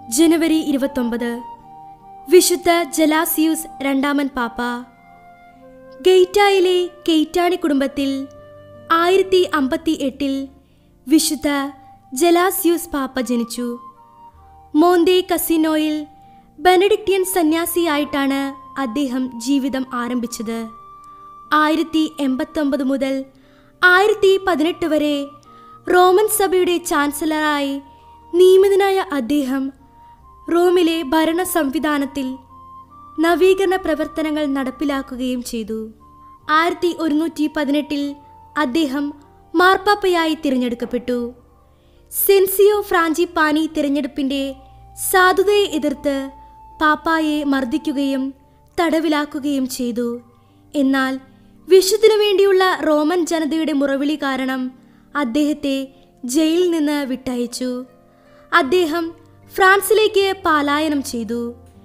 ജനുവരി ഇരുപത്തൊമ്പത് വിശുദ്ധ ജലാസിയൂസ് രണ്ടാമൻ പാപ്പ ഗെയ്റ്റായിലെ കെയ്റ്റാണി കുടുംബത്തിൽ ആയിരത്തി അമ്പത്തി എട്ടിൽ വിശുദ്ധ ജലാസിയൂസ് പാപ്പ ജനിച്ചു മോന്തേ കസിനോയിൽ ബെനഡിക്റ്റിയൻ സന്യാസിയായിട്ടാണ് അദ്ദേഹം ജീവിതം ആരംഭിച്ചത് ആയിരത്തി എൺപത്തൊമ്പത് മുതൽ ആയിരത്തി പതിനെട്ട് വരെ റോമൻ സഭയുടെ ചാൻസലറായി നിയമിതനായ അദ്ദേഹം റോമിലെ ഭരണ സംവിധാനത്തിൽ നവീകരണ പ്രവർത്തനങ്ങൾ നടപ്പിലാക്കുകയും ചെയ്തു ആയിരത്തി ഒരുന്നൂറ്റി പതിനെട്ടിൽ അദ്ദേഹം മാർപ്പാപ്പയായി തിരഞ്ഞെടുക്കപ്പെട്ടു സെൻസിയോ ഫ്രാഞ്ചിപ്പാനി തിരഞ്ഞെടുപ്പിന്റെ സാധുതയെ എതിർത്ത് പാപ്പായെ മർദ്ദിക്കുകയും തടവിലാക്കുകയും ചെയ്തു എന്നാൽ വിശുദ്ധിനു വേണ്ടിയുള്ള റോമൻ ജനതയുടെ മുറവിളി കാരണം അദ്ദേഹത്തെ ജയിലിൽ നിന്ന് വിട്ടയച്ചു അദ്ദേഹം ഫ്രാൻസിലേക്ക് പലായനം ചെയ്തു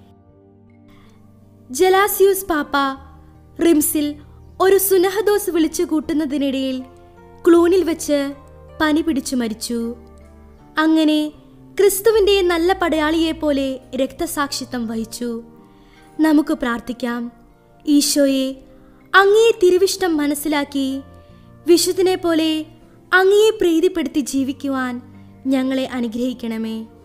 ജലാസിയൂസ് പാപ്പ റിംസിൽ ഒരു സുനഹദോസ് വിളിച്ചു കൂട്ടുന്നതിനിടയിൽ ക്ലൂണിൽ വെച്ച് പനി പിടിച്ചു മരിച്ചു അങ്ങനെ ക്രിസ്തുവിൻ്റെ നല്ല പടയാളിയെപ്പോലെ രക്തസാക്ഷിത്വം വഹിച്ചു നമുക്ക് പ്രാർത്ഥിക്കാം ഈശോയെ അങ്ങേ തിരുവിഷ്ടം മനസ്സിലാക്കി വിശുദ്ധനെ പോലെ അങ്ങയെ പ്രീതിപ്പെടുത്തി ജീവിക്കുവാൻ ഞങ്ങളെ അനുഗ്രഹിക്കണമേ